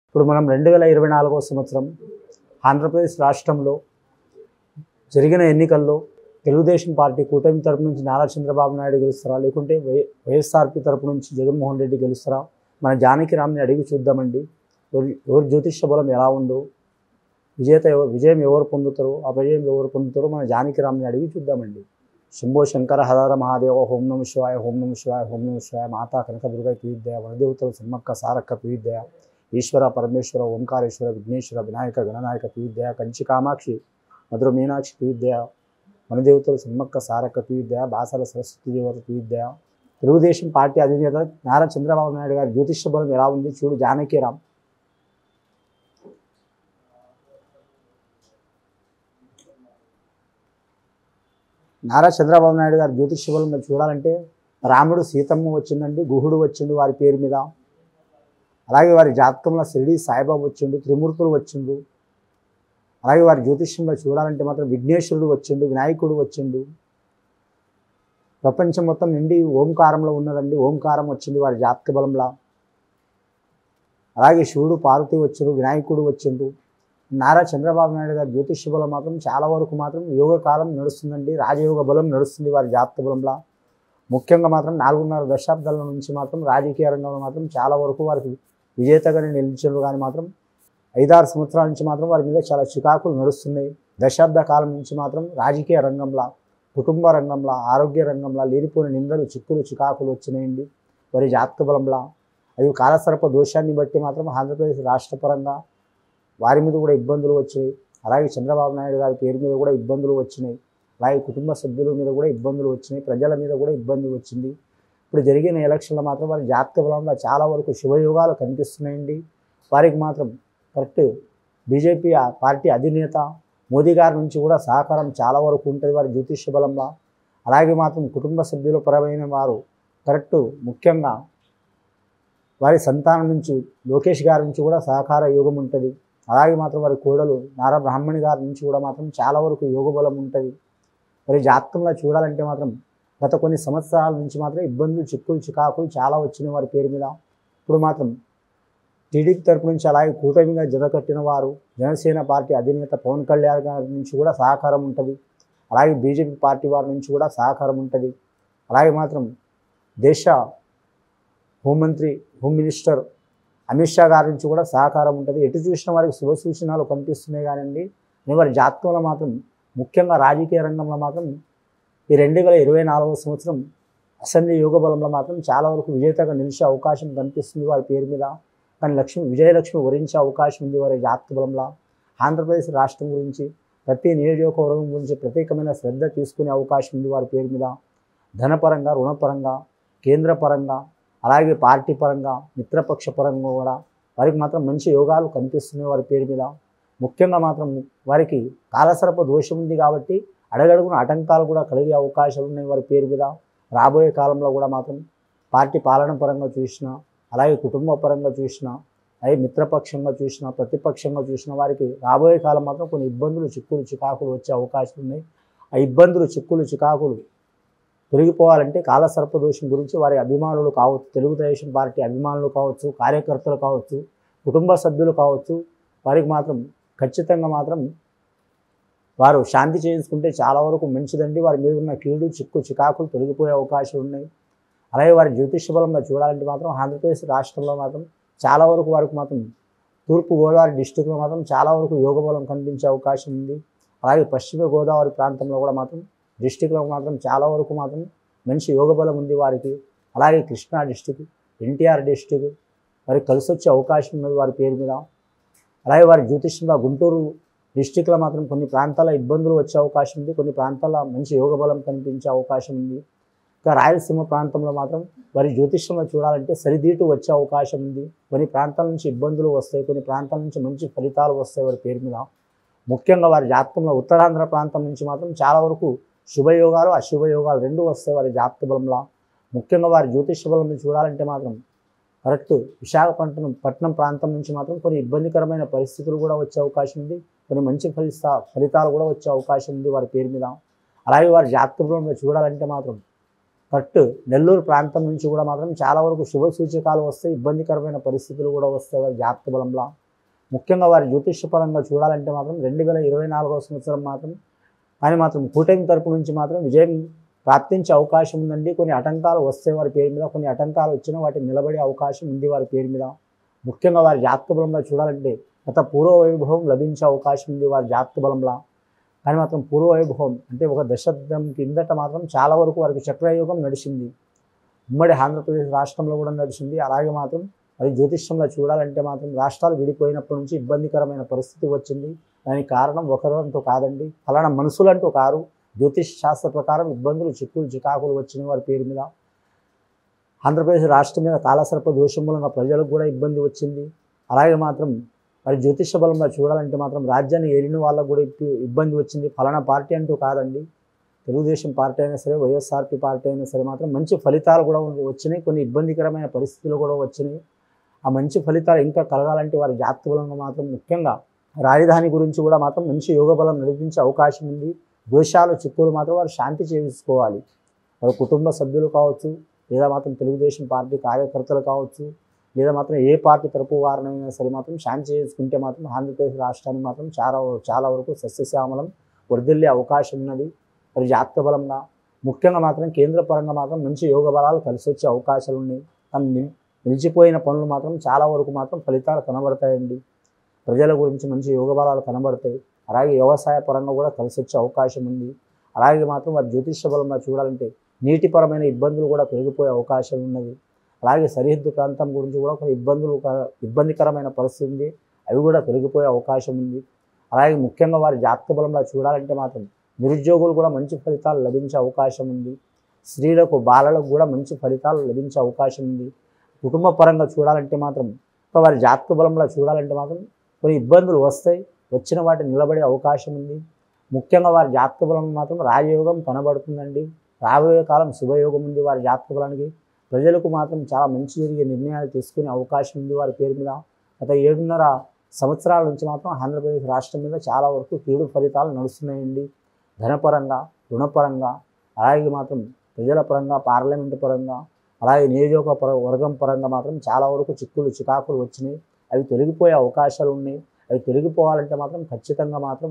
ఇప్పుడు మనం రెండు వేల ఇరవై నాలుగో సంవత్సరం ఆంధ్రప్రదేశ్ రాష్ట్రంలో జరిగిన ఎన్నికల్లో తెలుగుదేశం పార్టీ కూటమి తరపు నుంచి నారా చంద్రబాబు నాయుడు గెలుస్తారా లేకుంటే వై వైఎస్ఆర్పి తరపు నుంచి జగన్మోహన్ రెడ్డి గెలుస్తారా మన జానకి రామ్ని అడిగి చూద్దామండి ఎవరు ఎవరు జ్యోతిష్య బలం ఎలా ఉందో విజేత ఎవరు విజయం ఎవరు పొందుతారో అపజయం ఎవరు పొందుతారో మన జానకి రామ్ని అడిగి చూద్దామండి శంభో శంకర హర మహాదేవ హోం నమ శివాయ హోం నమ శివాయ హోం నమ శివాయ మాతా కనకదుర్గ పీవిద్య వనదేవతలు సమ్మక్క సారక్క పీవిద్య ఈశ్వర పరమేశ్వర ఓంకారేశ్వర విఘ్నేశ్వర వినాయక గణనాయక పీవిద్య కంచి కామాక్షి మధుర మీనాక్షి పీవిద్య వనదేవతలు సమ్మక్క సారక్క పీవిద్య బాసల సరస్వతి దేవత పీవిద్య తెలుగుదేశం పార్టీ అధినేత నారా చంద్రబాబు నాయుడు గారి జ్యోతిష్య బలం ఎలా ఉంది చూడు జానకీరామ్ నారా చంద్రబాబు నాయుడు గారి జ్యోతిష్య బలం మీరు చూడాలంటే రాముడు సీతమ్మ వచ్చిందండి గుహుడు వచ్చిండు వారి పేరు మీద అలాగే వారి జాతకంలో షిరిడి సాయిబాబా వచ్చిండు త్రిమూర్తులు వచ్చిండు అలాగే వారి జ్యోతిష్యంలో చూడాలంటే మాత్రం విఘ్నేశ్వరుడు వచ్చిండు వినాయకుడు వచ్చిండు ప్రపంచం మొత్తం నిండి ఓంకారంలో ఉన్నదండి ఓంకారం వచ్చింది వారి జాతక బలంలా అలాగే శివుడు పార్వతి వచ్చిండు వినాయకుడు వచ్చిండు నారా చంద్రబాబు నాయుడు గారి జ్యోతిష్య బలం మాత్రం చాలా వరకు మాత్రం యోగ కాలం నడుస్తుందండి రాజయోగ బలం నడుస్తుంది వారి జాతక బలంలా ముఖ్యంగా మాత్రం నాలుగున్నర దశాబ్దాల నుంచి మాత్రం రాజకీయ రంగంలో మాత్రం చాలా వరకు వారికి విజేతగానే నిలిచారు కానీ మాత్రం ఐదారు సంవత్సరాల నుంచి మాత్రం వారి మీద చాలా చికాకులు నడుస్తున్నాయి దశాబ్ద కాలం నుంచి మాత్రం రాజకీయ రంగంలో కుటుంబ రంగంలో ఆరోగ్య రంగంలో లేనిపోయిన నిందలు చిక్కులు చికాకులు వచ్చినాయండి వారి జాతక బలంలా అది కాలసర్ప దోషాన్ని బట్టి మాత్రం ఆంధ్రప్రదేశ్ రాష్ట్ర పరంగా వారి మీద కూడా ఇబ్బందులు వచ్చాయి అలాగే చంద్రబాబు నాయుడు గారి పేరు మీద కూడా ఇబ్బందులు వచ్చినాయి అలాగే కుటుంబ సభ్యుల మీద కూడా ఇబ్బందులు వచ్చినాయి ప్రజల మీద కూడా ఇబ్బంది వచ్చింది ఇప్పుడు జరిగిన ఎలక్షన్లో మాత్రం వారి జాతక బలంలో చాలా వరకు శుభయోగాలు కనిపిస్తున్నాయండి వారికి మాత్రం కరెక్ట్ బీజేపీ ఆ పార్టీ అధినేత మోదీ గారి నుంచి కూడా సహకారం చాలా వరకు ఉంటుంది వారి జ్యోతిష్య బలంలో అలాగే మాత్రం కుటుంబ సభ్యుల పరమైన వారు కరెక్ట్ ముఖ్యంగా వారి సంతానం నుంచి లోకేష్ గారి నుంచి కూడా సహకార యోగం ఉంటుంది అలాగే మాత్రం వారి కోడలు నారా బ్రాహ్మణి గారి నుంచి కూడా మాత్రం చాలా వరకు యోగ బలం ఉంటుంది మరి జాతకంలో చూడాలంటే మాత్రం గత కొన్ని సంవత్సరాల నుంచి మాత్రం ఇబ్బందులు చిక్కులు చికాకులు చాలా వచ్చినాయి వారి పేరు మీద ఇప్పుడు మాత్రం టీడీపీ తరపు నుంచి అలాగే కూటమిగా జతకట్టిన వారు జనసేన పార్టీ అధినేత పవన్ కళ్యాణ్ గారి నుంచి కూడా సహకారం ఉంటుంది అలాగే బీజేపీ పార్టీ వారి నుంచి కూడా సహకారం ఉంటుంది అలాగే మాత్రం దేశ హోంమంత్రి హోమ్ మినిస్టర్ అమిత్ షా గారి నుంచి కూడా సహకారం ఉంటుంది ఎటు చూసిన వారికి శుభ సూచనలు కనిపిస్తున్నాయి కానివ్వండి కానీ వారి జాతకంలో మాత్రం ముఖ్యంగా రాజకీయ రంగంలో మాత్రం ఈ రెండు వేల ఇరవై నాలుగవ సంవత్సరం అసెంబ్లీ యోగ బలంలో మాత్రం చాలా వరకు విజేతగా నిలిచే అవకాశం కనిపిస్తుంది వారి పేరు మీద కానీ లక్ష్మి విజయలక్ష్మి వరించే అవకాశం ఉంది వారి జాతక బలంలో ఆంధ్రప్రదేశ్ రాష్ట్రం గురించి ప్రతి నియోజకవర్గం గురించి ప్రత్యేకమైన శ్రద్ధ తీసుకునే అవకాశం ఉంది వారి పేరు మీద ధనపరంగా రుణపరంగా కేంద్ర పరంగా అలాగే పార్టీ పరంగా మిత్రపక్ష పరంగా కూడా వారికి మాత్రం మంచి యోగాలు కనిపిస్తున్నాయి వారి పేరు మీద ముఖ్యంగా మాత్రం వారికి కాలసర్ప దోషం ఉంది కాబట్టి అడగడుగున ఆటంకాలు కూడా కలిగే అవకాశాలు ఉన్నాయి వారి పేరు మీద రాబోయే కాలంలో కూడా మాత్రం పార్టీ పాలన పరంగా చూసినా అలాగే కుటుంబ పరంగా చూసినా అలాగే మిత్రపక్షంగా చూసినా ప్రతిపక్షంగా చూసిన వారికి రాబోయే కాలం మాత్రం కొన్ని ఇబ్బందులు చిక్కులు చికాకులు వచ్చే అవకాశాలు ఉన్నాయి ఆ ఇబ్బందులు చిక్కులు చికాకులు తొలగిపోవాలంటే కాలసర్ప దోషం గురించి వారి అభిమానులు కావచ్చు తెలుగుదేశం పార్టీ అభిమానులు కావచ్చు కార్యకర్తలు కావచ్చు కుటుంబ సభ్యులు కావచ్చు వారికి మాత్రం ఖచ్చితంగా మాత్రం వారు శాంతి చేసుకుంటే చాలా వరకు మంచిదండి వారి మీద ఉన్న కీడు చిక్కు చికాకులు తొలగిపోయే అవకాశాలు ఉన్నాయి అలాగే వారి జ్యోతిష బలంగా చూడాలంటే మాత్రం ఆంధ్రప్రదేశ్ రాష్ట్రంలో మాత్రం చాలా వరకు వారికి మాత్రం తూర్పు గోదావరి డిస్టిక్లో మాత్రం చాలా వరకు యోగ బలం కనిపించే అవకాశం ఉంది అలాగే పశ్చిమ గోదావరి ప్రాంతంలో కూడా మాత్రం డిస్టిక్లో మాత్రం చాలా వరకు మాత్రం మంచి యోగ బలం ఉంది వారికి అలాగే కృష్ణా డిస్టిక్ ఎన్టీఆర్ డిస్టిక్ వారికి కలిసి వచ్చే అవకాశం ఉన్నది వారి పేరు మీద అలాగే వారి జ్యోతిష్యంగా గుంటూరు డిస్టిక్లో మాత్రం కొన్ని ప్రాంతాల ఇబ్బందులు వచ్చే అవకాశం ఉంది కొన్ని ప్రాంతాల మంచి యోగ బలం కనిపించే అవకాశం ఉంది ఇంకా రాయలసీమ ప్రాంతంలో మాత్రం వారి జ్యోతిష్యంలో చూడాలంటే సరిదీటు వచ్చే అవకాశం ఉంది కొన్ని ప్రాంతాల నుంచి ఇబ్బందులు వస్తాయి కొన్ని ప్రాంతాల నుంచి మంచి ఫలితాలు వస్తాయి వారి పేరు మీద ముఖ్యంగా వారి జాతకంలో ఉత్తరాంధ్ర ప్రాంతం నుంచి మాత్రం చాలా వరకు శుభయోగాలు అశుభయోగాలు రెండు వస్తాయి వారి జాతక బలంలో ముఖ్యంగా వారి జ్యోతిష బలం చూడాలంటే మాత్రం కరెక్ట్ విశాఖపట్నం పట్నం ప్రాంతం నుంచి మాత్రం కొన్ని ఇబ్బందికరమైన పరిస్థితులు కూడా వచ్చే అవకాశం ఉంది కొన్ని మంచి ఫలిత ఫలితాలు కూడా వచ్చే అవకాశం ఉంది వారి పేరు మీద అలాగే వారి జాతక బలంలో చూడాలంటే మాత్రం కరెక్ట్ నెల్లూరు ప్రాంతం నుంచి కూడా మాత్రం చాలా వరకు శుభ సూచకాలు వస్తాయి ఇబ్బందికరమైన పరిస్థితులు కూడా వస్తాయి వారి జాతక బలంలో ముఖ్యంగా వారి జ్యోతిష్యపరంగా చూడాలంటే మాత్రం రెండు వేల ఇరవై నాలుగవ సంవత్సరం మాత్రం కానీ మాత్రం కూటమి తరపు నుంచి మాత్రం విజయం ప్రాప్తించే అవకాశం ఉందండి కొన్ని ఆటంకాలు వస్తే వారి పేరు మీద కొన్ని ఆటంకాలు వచ్చినా వాటిని నిలబడే అవకాశం ఉంది వారి పేరు మీద ముఖ్యంగా వారి జాతక బలంలో చూడాలంటే గత పూర్వ వైభవం లభించే అవకాశం ఉంది వారి జాతక బలంలో కానీ మాత్రం పూర్వ వైభవం అంటే ఒక దశాబ్దం కిందట మాత్రం చాలా వరకు వారికి చక్రయుగం నడిచింది ఉమ్మడి ఆంధ్రప్రదేశ్ రాష్ట్రంలో కూడా నడిచింది అలాగే మాత్రం మరి జ్యోతిష్యంలో చూడాలంటే మాత్రం రాష్ట్రాలు విడిపోయినప్పటి నుంచి ఇబ్బందికరమైన పరిస్థితి వచ్చింది దానికి కారణం ఒకరంటూ కాదండి ఫలానా మనుషులంటూ కారు జ్యోతిష్ శాస్త్ర ప్రకారం ఇబ్బందులు చిక్కులు చికాకులు వచ్చిన వారి పేరు మీద ఆంధ్రప్రదేశ్ రాష్ట్రం మీద కాలసర్ప దోషం మూలంగా ప్రజలకు కూడా ఇబ్బంది వచ్చింది అలాగే మాత్రం మరి జ్యోతిష బలంగా చూడాలంటే మాత్రం రాజ్యాన్ని ఏలిన వాళ్ళకు కూడా ఇప్పు- ఇబ్బంది వచ్చింది ఫలానా పార్టీ అంటూ కాదండి తెలుగుదేశం పార్టీ అయినా సరే వైఎస్ఆర్పీ పార్టీ అయినా సరే మాత్రం మంచి ఫలితాలు కూడా ఉన్- వచ్చినాయి కొన్ని ఇబ్బందికరమైన పరిస్థితులు కూడా వచ్చినాయి ఆ మంచి ఫలితాలు ఇంకా కలగాలంటే వారి జాతక బలంగా మాత్రం ముఖ్యంగా రాజధాని గురించి కూడా మాత్రం మంచి యోగ బలం నడిపించే అవకాశం ఉంది దోషాలు చిక్కులు మాత్రం వారు శాంతి చేసుకోవాలి వారి కుటుంబ సభ్యులు కావచ్చు లేదా మాత్రం తెలుగుదేశం పార్టీ కార్యకర్తలు కావచ్చు లేదా మాత్రం ఏ పార్టీ తరపు వారినైనా సరే మాత్రం శాంతి చేసుకుంటే మాత్రం ఆంధ్రప్రదేశ్ రాష్ట్రానికి మాత్రం చాలా చాలా వరకు సస్యశ్యామలం వర్ధిల్లే అవకాశం ఉన్నది మరి జాతక బలంగా ముఖ్యంగా మాత్రం కేంద్ర పరంగా మాత్రం మంచి యోగ బలాలు కలిసి వచ్చే అవకాశాలు ఉన్నాయి కానీ నిల్- నిలిచిపోయిన పనులు మాత్రం చాలా వరకు మాత్రం ఫలితాలు కనబడతాయండి ప్రజల గురించి మంచి యోగ బలాలు కనబడతాయి అలాగే వ్యవసాయ పరంగా కూడా కలిసి వచ్చే అవకాశం ఉంది అలాగే మాత్రం వారి జ్యోతిష్య బలంగా చూడాలంటే నీటిపరమైన ఇబ్బందులు కూడా పెరిగిపోయే అవకాశం ఉన్నది అలాగే సరిహద్దు ప్రాంతం గురించి కూడా కొన్ని ఇబ్బందులు క- ఇబ్బందికరమైన పరిస్థితి ఉంది అవి కూడా పెరిగిపోయే అవకాశం ఉంది అలాగే ముఖ్యంగా వారి జాతక బలంలో చూడాలంటే మాత్రం నిరుద్యోగులు కూడా మంచి ఫలితాలు లభించే అవకాశం ఉంది స్త్రీలకు బాలలకు కూడా మంచి ఫలితాలు లభించే అవకాశం ఉంది కుటుంబ పరంగా చూడాలంటే మాత్రం ఇంకా వారి జాతక బలంలో చూడాలంటే మాత్రం కొన్ని ఇబ్బందులు వస్తాయి వచ్చిన వాటిని నిలబడే అవకాశం ఉంది ముఖ్యంగా వారి జాతక బలం మాత్రం రాజయోగం కనబడుతుందండి రాబోయే కాలం శుభయోగం ఉంది వారి జాతక బలానికి ప్రజలకు మాత్రం చాలా మంచి జరిగే నిర్ణయాలు తీసుకునే అవకాశం ఉంది వారి పేరు మీద గత ఏడున్నర సంవత్సరాల నుంచి మాత్రం ఆంధ్రప్రదేశ్ రాష్ట్రం మీద చాలా వరకు కీడు ఫలితాలు నడుస్తున్నాయండి ధనపరంగా రుణపరంగా అలాగే మాత్రం ప్రజల పరంగా పార్లమెంటు పరంగా అలాగే నియోజక పర వర్గం పరంగా మాత్రం చాలా వరకు చిక్కులు చికాకులు వచ్చినాయి అవి తొలగిపోయే అవకాశాలు ఉన్నాయి అవి తొలగిపోవాలంటే మాత్రం ఖచ్చితంగా మాత్రం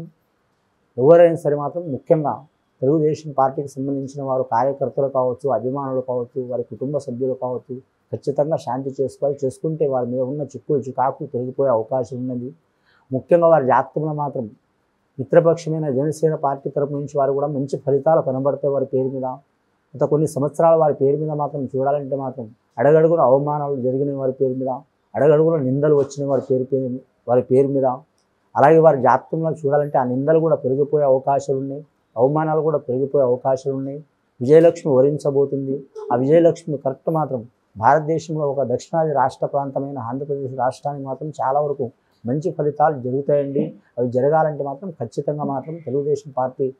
ఎవరైనా సరే మాత్రం ముఖ్యంగా తెలుగుదేశం పార్టీకి సంబంధించిన వారు కార్యకర్తలు కావచ్చు అభిమానులు కావచ్చు వారి కుటుంబ సభ్యులు కావచ్చు ఖచ్చితంగా శాంతి చేసుకోవాలి చేసుకుంటే వారి మీద ఉన్న చిక్కులు చికాకులు తొలగిపోయే అవకాశం ఉన్నది ముఖ్యంగా వారి జాతకంలో మాత్రం మిత్రపక్షమైన జనసేన పార్టీ తరపు నుంచి వారు కూడా మంచి ఫలితాలు కనబడతాయి వారి పేరు మీద గత కొన్ని సంవత్సరాలు వారి పేరు మీద మాత్రం చూడాలంటే మాత్రం అడగడుగున అవమానాలు జరిగిన వారి పేరు మీద అడగడుగున నిందలు వచ్చిన వారి పేరు పేరు వారి పేరు మీద అలాగే వారి జాతకంలో చూడాలంటే ఆ నిందలు కూడా పెరిగిపోయే అవకాశాలు ఉన్నాయి అవమానాలు కూడా పెరిగిపోయే అవకాశాలు ఉన్నాయి విజయలక్ష్మి వరించబోతుంది ఆ విజయలక్ష్మి కరెక్ట్ మాత్రం భారతదేశంలో ఒక దక్షిణాది రాష్ట్ర ప్రాంతమైన ఆంధ్రప్రదేశ్ రాష్ట్రానికి మాత్రం చాలా వరకు మంచి ఫలితాలు జరుగుతాయండి అవి జరగాలంటే మాత్రం ఖచ్చితంగా మాత్రం తెలుగుదేశం పార్టీ